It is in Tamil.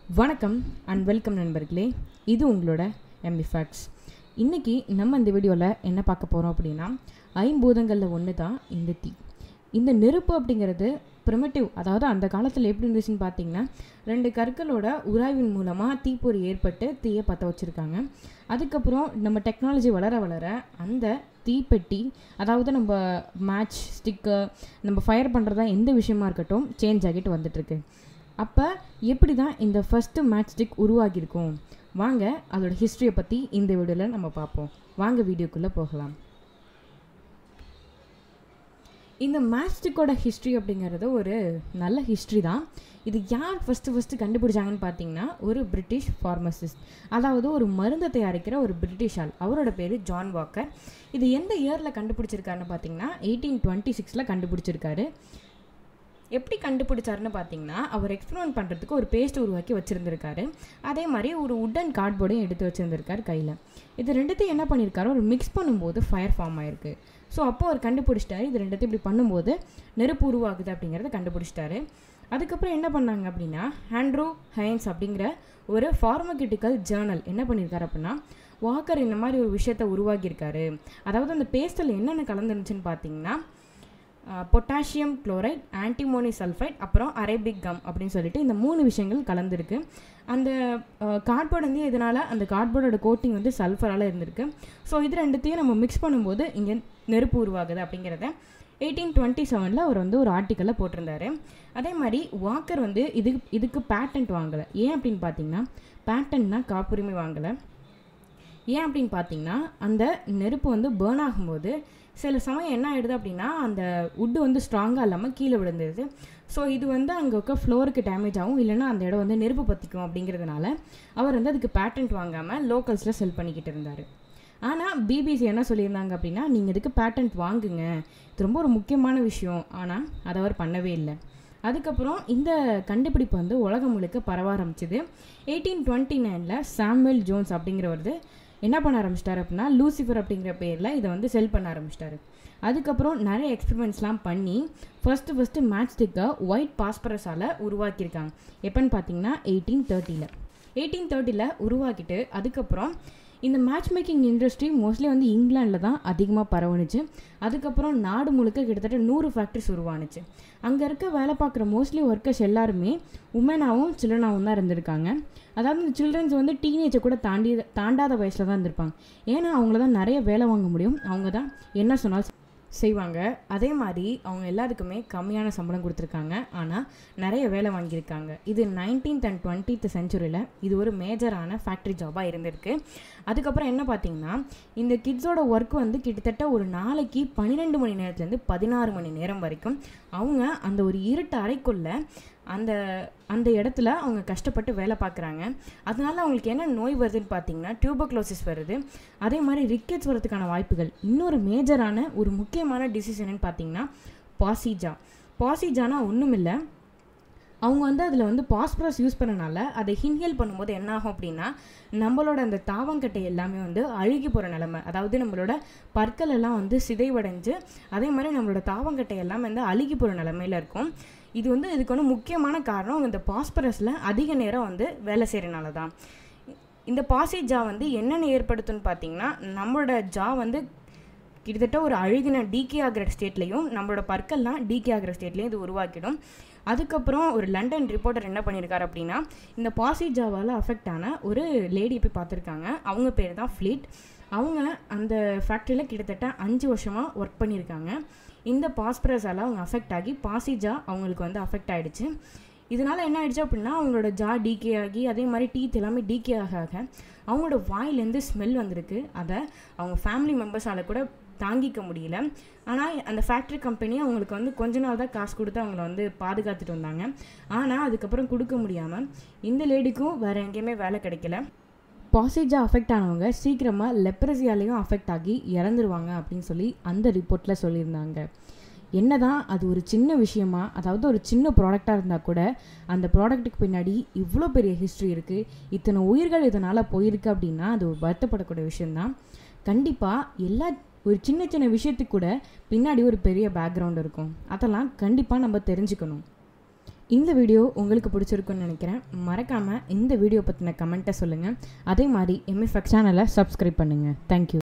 வணக்கம் அண்ட் வெல்கம் நண்பர்களே இது உங்களோட எம்பி ஃபேக்ட்ஸ் இன்றைக்கி நம்ம இந்த வீடியோவில் என்ன பார்க்க போகிறோம் அப்படின்னா ஐம்பூதங்களில் ஒன்று தான் இந்த தீ இந்த நெருப்பு அப்படிங்கிறது ப்ரிமிட்டிவ் அதாவது அந்த காலத்தில் எப்படி இருந்துச்சுன்னு பார்த்தீங்கன்னா ரெண்டு கற்களோட உராய்வின் மூலமாக தீப்பொறி ஏற்பட்டு தீயை பற்ற வச்சுருக்காங்க அதுக்கப்புறம் நம்ம டெக்னாலஜி வளர வளர அந்த தீப்பெட்டி அதாவது நம்ம மேட்ச் ஸ்டிக்கர் நம்ம ஃபயர் பண்ணுறதா எந்த விஷயமா இருக்கட்டும் சேஞ்ச் ஆகிட்டு வந்துட்டுருக்கு அப்போ எப்படி தான் இந்த ஃபஸ்ட்டு மேட்ச் ஸ்டிக் உருவாகியிருக்கும் வாங்க அதோட ஹிஸ்ட்ரியை பற்றி இந்த வீடியோவில் நம்ம பார்ப்போம் வாங்க வீடியோக்குள்ளே போகலாம் இந்த மேட்ச் ஸ்டிக்கோட ஹிஸ்ட்ரி அப்படிங்கிறது ஒரு நல்ல ஹிஸ்ட்ரி தான் இது யார் ஃபஸ்ட்டு ஃபஸ்ட்டு கண்டுபிடிச்சாங்கன்னு பார்த்தீங்கன்னா ஒரு பிரிட்டிஷ் ஃபார்மசிஸ்ட் அதாவது ஒரு மருந்து தயாரிக்கிற ஒரு பிரிட்டிஷ் ஆள் அவரோட பேர் ஜான் வாக்கர் இது எந்த இயரில் கண்டுபிடிச்சிருக்காருன்னு பார்த்தீங்கன்னா எயிட்டீன் டுவெண்ட்டி சிக்ஸில் கண்டுபிடிச்சிருக்காரு எப்படி கண்டுபிடிச்சாருன்னு பார்த்தீங்கன்னா அவர் எக்ஸ்பெரிமெண்ட் பண்ணுறதுக்கு ஒரு பேஸ்ட் உருவாக்கி வச்சுருந்துருக்காரு அதே மாதிரி ஒரு உட்டன் கார்ட்போர்டையும் எடுத்து வச்சுருந்துருக்காரு கையில் இது ரெண்டுத்தையும் என்ன பண்ணியிருக்காரு ஒரு மிக்ஸ் பண்ணும்போது ஃபயர் ஃபார்ம் ஆயிருக்கு ஸோ அப்போ அவர் கண்டுபிடிச்சிட்டாரு இது ரெண்டுத்தையும் இப்படி பண்ணும்போது நெருப்பு உருவாகுது அப்படிங்கிறத கண்டுபிடிச்சிட்டாரு அதுக்கப்புறம் என்ன பண்ணாங்க அப்படின்னா ஹேண்ட்ரூ ஹைன்ஸ் அப்படிங்கிற ஒரு ஃபார்மகிட்டிக்கல் ஜேர்னல் என்ன பண்ணியிருக்காரு அப்படின்னா வாக்கர் இந்த மாதிரி ஒரு விஷயத்த உருவாக்கியிருக்காரு அதாவது அந்த பேஸ்டில் என்னென்ன கலந்துருந்துச்சுன்னு பார்த்தீங்கன்னா பொட்டாசியம் குளோரைட் ஆன்டிமோனி சல்ஃபைட் அப்புறம் அரேபிக் கம் அப்படின்னு சொல்லிட்டு இந்த மூணு விஷயங்கள் கலந்துருக்கு அந்த கார்ட்போர்டு வந்து இதனால் அந்த கார்ட்போர்டோட கோட்டிங் வந்து சல்ஃபரால் இருந்திருக்கு ஸோ இது ரெண்டுத்தையும் நம்ம மிக்ஸ் பண்ணும்போது இங்கே நெருப்பு உருவாகுது அப்படிங்கிறத எயிட்டீன் டுவெண்ட்டி செவனில் அவர் வந்து ஒரு ஆர்டிக்கலில் போட்டிருந்தாரு அதே மாதிரி வாக்கர் வந்து இதுக்கு இதுக்கு பேட்டன்ட் வாங்கலை ஏன் அப்படின்னு பார்த்தீங்கன்னா பேட்டன்ட்னா காப்புரிமை வாங்கலை ஏன் அப்படின்னு பார்த்தீங்கன்னா அந்த நெருப்பு வந்து பேர்ன் ஆகும்போது சில சமயம் என்ன ஆகிடுது அப்படின்னா அந்த உட்டு வந்து ஸ்ட்ராங்காக இல்லாமல் கீழே விழுந்துருது ஸோ இது வந்து அங்கே இருக்க ஃப்ளோருக்கு டேமேஜ் ஆகும் இல்லைன்னா அந்த இடம் வந்து நெருப்பு பற்றிக்கும் அப்படிங்கிறதுனால அவர் வந்து அதுக்கு பேட்டன்ட் வாங்காமல் லோக்கல்ஸில் செல் பண்ணிக்கிட்டு இருந்தார் ஆனால் பிபிசி என்ன சொல்லியிருந்தாங்க அப்படின்னா நீங்கள் இதுக்கு பேட்டன்ட் வாங்குங்க இது ரொம்ப ஒரு முக்கியமான விஷயம் ஆனால் அதை அவர் பண்ணவே இல்லை அதுக்கப்புறம் இந்த கண்டுபிடிப்பு வந்து உலகம் முழுக்க பரவ ஆரம்பிச்சுது எயிட்டீன் டுவெண்ட்டி நைனில் சாம்வெல் ஜோன்ஸ் அப்படிங்கிறவர் என்ன பண்ண ஆரம்பிச்சிட்டாரு அப்படின்னா லூசிஃபர் அப்படிங்கிற பேரில் இதை வந்து செல் பண்ண ஆரம்பிச்சிட்டாரு அதுக்கப்புறம் நிறைய எக்ஸ்பெரிமெண்ட்ஸ்லாம் பண்ணி ஃபஸ்ட்டு ஃபஸ்ட்டு மேட்ச் ஸ்டிக்கை ஒயிட் பாஸ்பரஸால் உருவாக்கியிருக்காங்க எப்போன்னு பார்த்தீங்கன்னா எயிட்டீன் தேர்ட்டியில் எயிட்டீன் தேர்ட்டியில் உருவாக்கிட்டு அதுக்கப்புறம் இந்த மேட்ச் மேக்கிங் இண்டஸ்ட்ரி மோஸ்ட்லி வந்து இங்கிலாண்டில் தான் அதிகமாக பரவணுச்சு அதுக்கப்புறம் நாடு முழுக்க கிட்டத்தட்ட நூறு ஃபேக்ட்ரிஸ் உருவானுச்சு அங்கே இருக்க வேலை பார்க்குற மோஸ்ட்லி ஒர்க்கர்ஸ் எல்லாருமே உமனாகவும் சில்ட்ரனாகவும் தான் இருந்திருக்காங்க அதாவது இந்த சில்ட்ரன்ஸ் வந்து டீனேஜை கூட தாண்டி தாண்டாத வயசில் தான் இருந்திருப்பாங்க ஏன்னா அவங்கள தான் நிறைய வேலை வாங்க முடியும் அவங்க தான் என்ன சொன்னாலும் செய்வாங்க அதே மாதிரி அவங்க எல்லாத்துக்குமே கம்மியான சம்பளம் கொடுத்துருக்காங்க ஆனால் நிறைய வேலை வாங்கியிருக்காங்க இது நைன்டீன்த் அண்ட் டுவெண்ட்டீத் செஞ்சுரியில் இது ஒரு மேஜரான ஃபேக்ட்ரி ஜாபாக இருந்திருக்கு அதுக்கப்புறம் என்ன பார்த்தீங்கன்னா இந்த கிட்ஸோட ஒர்க் வந்து கிட்டத்தட்ட ஒரு நாளைக்கு பன்னிரெண்டு மணி நேரத்துலேருந்து பதினாறு மணி நேரம் வரைக்கும் அவங்க அந்த ஒரு இருட்டு அறைக்குள்ளே அந்த அந்த இடத்துல அவங்க கஷ்டப்பட்டு வேலை பார்க்குறாங்க அதனால அவங்களுக்கு என்ன நோய் வருதுன்னு பார்த்தீங்கன்னா டியூபக்ளோசிஸ் வருது அதே மாதிரி ரிக்கெட்ஸ் வரதுக்கான வாய்ப்புகள் இன்னொரு மேஜரான ஒரு முக்கியமான டிசீஸ் என்னன்னு பார்த்தீங்கன்னா பாசிஜா பாசிஜானா ஒன்றும் இல்லை அவங்க வந்து அதில் வந்து பாஸ்பரஸ் யூஸ் பண்ணனால அதை ஹின்ஹேல் பண்ணும்போது என்ன ஆகும் அப்படின்னா நம்மளோட அந்த தாவங்கட்டை எல்லாமே வந்து அழுகி போகிற நிலமை அதாவது நம்மளோட பற்கள் எல்லாம் வந்து சிதைவடைஞ்சு அதே மாதிரி நம்மளோட தாவங்கட்டை எல்லாம் வந்து அழுகி போகிற நிலமையில இருக்கும் இது வந்து இதுக்கு வந்து முக்கியமான காரணம் இந்த பாஸ்பரஸில் அதிக நேரம் வந்து வேலை செய்கிறனால தான் இந்த பாசி ஜா வந்து என்னென்ன ஏற்படுத்தும்னு பார்த்தீங்கன்னா நம்மளோட ஜா வந்து கிட்டத்தட்ட ஒரு அழுகின டிகே ஆகிற ஸ்டேட்லேயும் நம்மளோட பற்கள்லாம் டிகே ஆகிற ஸ்டேட்லேயும் இது உருவாக்கிடும் அதுக்கப்புறம் ஒரு லண்டன் ரிப்போர்ட்டர் என்ன பண்ணியிருக்காரு அப்படின்னா இந்த பாசி ஜாவால் அஃபெக்ட் ஆன ஒரு லேடி போய் பார்த்துருக்காங்க அவங்க பேர் தான் ஃப்ளீட் அவங்க அந்த ஃபேக்ட்ரியில் கிட்டத்தட்ட அஞ்சு வருஷமாக ஒர்க் பண்ணியிருக்காங்க இந்த பாஸ்பரஸால் அவங்க அஃபெக்ட் ஆகி பாசிஜா அவங்களுக்கு வந்து அஃபெக்ட் ஆகிடுச்சு இதனால் என்ன ஆயிடுச்சு அப்படின்னா அவங்களோட ஜா டீகே ஆகி அதே மாதிரி டீத் எல்லாமே டீகே ஆக ஆக அவங்களோட வாயிலேருந்து ஸ்மெல் வந்திருக்கு அதை அவங்க ஃபேமிலி மெம்பர்ஸால் கூட தாங்கிக்க முடியல ஆனால் அந்த ஃபேக்ட்ரி கம்பெனி அவங்களுக்கு வந்து கொஞ்ச நாள் தான் காசு கொடுத்து அவங்கள வந்து பாதுகாத்துட்டு வந்தாங்க ஆனால் அதுக்கப்புறம் கொடுக்க முடியாமல் இந்த லேடிக்கும் வேறு எங்கேயுமே வேலை கிடைக்கல பாசிஜா அஃபெக்ட் ஆனவங்க சீக்கிரமாக லெப்ரஸியாலேயும் அஃபெக்ட் ஆகி இறந்துருவாங்க அப்படின்னு சொல்லி அந்த ரிப்போர்ட்டில் சொல்லியிருந்தாங்க என்னதான் அது ஒரு சின்ன விஷயமா அதாவது ஒரு சின்ன ப்ராடக்டாக இருந்தால் கூட அந்த ப்ராடக்ட்டுக்கு பின்னாடி இவ்வளோ பெரிய ஹிஸ்ட்ரி இருக்குது இத்தனை உயிர்கள் இதனால் போயிருக்கு அப்படின்னா அது ஒரு வருத்தப்படக்கூடிய விஷயந்தான் கண்டிப்பாக எல்லா ஒரு சின்ன சின்ன விஷயத்துக்கு கூட பின்னாடி ஒரு பெரிய பேக்ரவுண்ட் இருக்கும் அதெல்லாம் கண்டிப்பாக நம்ம தெரிஞ்சுக்கணும் இந்த வீடியோ உங்களுக்கு பிடிச்சிருக்குன்னு நினைக்கிறேன் மறக்காமல் இந்த வீடியோ பற்றின கமெண்ட்டை சொல்லுங்கள் அதே மாதிரி எம்எஃப்எக்ஸ் சேனலை சப்ஸ்கிரைப் பண்ணுங்கள் தேங்க்யூ